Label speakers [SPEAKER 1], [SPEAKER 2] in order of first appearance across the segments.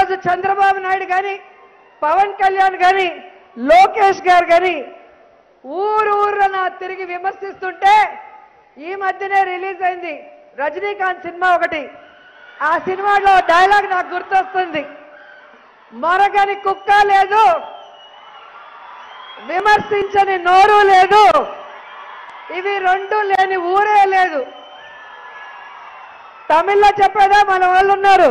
[SPEAKER 1] ఈరోజు చంద్రబాబు నాయుడు కానీ పవన్ కళ్యాణ్ కానీ లోకేష్ గారు కానీ ఊరు ఊర్న తిరిగి విమర్శిస్తుంటే ఈ మధ్యనే రిలీజ్ అయింది రజనీకాంత్ సినిమా ఒకటి ఆ సినిమాలో డైలాగ్ నాకు గుర్తొస్తుంది మొరగని కుక్క లేదు విమర్శించని నోరు లేదు ఇవి రెండు లేని ఊరే లేదు తమిళ్లో చెప్పేదా మన వాళ్ళు ఉన్నారు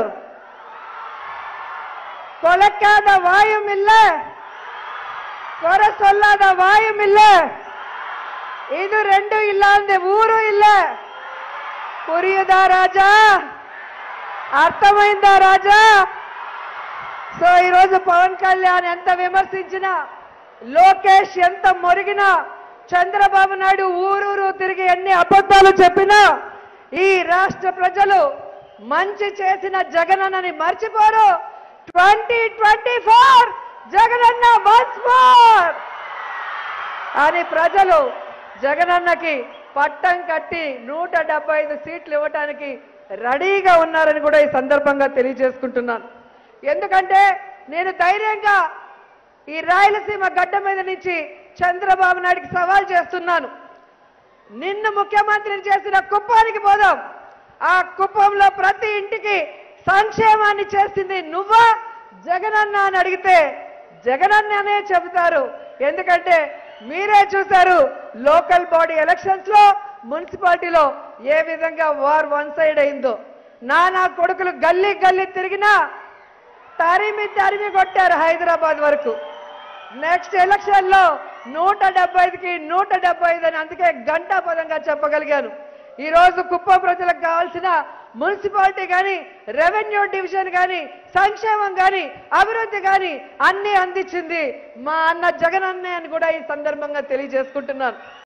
[SPEAKER 1] కొలక్కాద వాయుమిల్ల కొర సొల్లాద వాయుమిల్ల ಇದು రెండు ಇಲ್ಲ ಅಂದೆ ఊరు ಇಲ್ಲ పురియుదా రాజా అర్థమైందా రాజా సో ఈరోజు పవన్ కళ్యాణ్ ఎంత విమర్శించినా లోకేష్ ఎంత మొరిగినా చంద్రబాబు నాయుడు ఊరూరు తిరిగి ఎన్ని అబద్ధాలు చెప్పినా ఈ రాష్ట్ర ప్రజలు మంచి చేసిన జగనన్నని మర్చిపోరు twenty twenty four Jagananna once more అని ప్రజలు జగనన్నకి పట్టం కట్టి నూట డెబ్బై ఐదు సీట్లు ఇవ్వటానికి రెడీగా ఉన్నారని కూడా ఈ సందర్భంగా తెలియజేసుకుంటున్నాను ఎందుకంటే నేను ధైర్యంగా ఈ రాయలసీమ గడ్డ మీద నుంచి చంద్రబాబు నాయుడికి సవాల్ చేస్తున్నాను నిన్ను ముఖ్యమంత్రిని చేసిన కుప్పానికి పోదాం ఆ కుప్పంలో ప్రతి ఇంటికి సంక్షేమాన్ని చేసింది నువ్వా జగనన్న అని అడిగితే జగనన్ననే చెబుతారు ఎందుకంటే మీరే చూశారు లోకల్ బాడీ ఎలక్షన్స్ లో మున్సిపాలిటీలో ఏ విధంగా వార్ వన్ సైడ్ అయిందో నానా కొడుకులు గల్లీ గల్లీ తిరిగినా తరిమి తరిమి కొట్టారు హైదరాబాద్ వరకు నెక్స్ట్ ఎలక్షన్ లో నూట డెబ్బై ఐదుకి నూట డెబ్బై ఐదు అని అందుకే గంటా పదంగా చెప్పగలిగాను ఈ రోజు కుప్పం ప్రజలకు కావాల్సిన మున్సిపాలిటీ కానీ రెవెన్యూ డివిజన్ కానీ సంక్షేమం కానీ అభివృద్ధి కానీ అన్ని అందించింది మా అన్న జగన్ అన్నే అని కూడా ఈ సందర్భంగా తెలియజేసుకుంటున్నాను